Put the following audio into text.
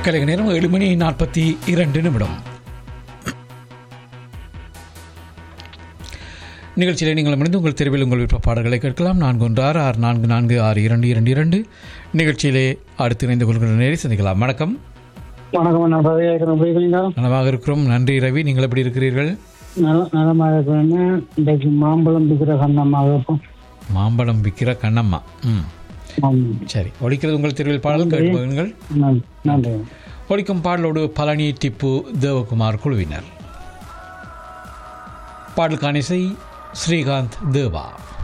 கலைக நேரம் ஏழு மணி நாற்பத்தி இரண்டு நிமிடம் நிகழ்ச்சியில் நீங்கள் முடிந்து உங்கள் தெருவில் உங்கள் விருப்ப பாடல்களை கேட்கலாம் நான்கு ஒன்று ஆறு ஆறு நான்கு நான்கு ஆறு இரண்டு இரண்டு இரண்டு நிகழ்ச்சியிலே அடுத்து இணைந்து கொள்கிற நேரை சந்திக்கலாம் வணக்கம் வணக்கம் நான் பதவியாக இருக்கிறேன் போய்க்கிறீங்களா நலமாக இருக்கிறோம் நன்றி ரவி நீங்கள் எப்படி இருக்கிறீர்கள் நல நலமாக இருக்கிறேன்னு இன்றைக்கு மாம்பழம் விற்கிற கண்ணமாக இருக்கும் மாம்பழம் விற்கிற கண்ணம்மா ம் ஆமாம். சரி ஒழிக்கிறது உங்கள் தெருவில் பாடல் கேட்பீர்கள் நன்றி நன்றி ஒழிக்கும் பாடலோடு பழனி திப்பு தேவகுமார் குழுவினர் பாடலுக்கான இசை ஸ்ரீகாந்த் தேவா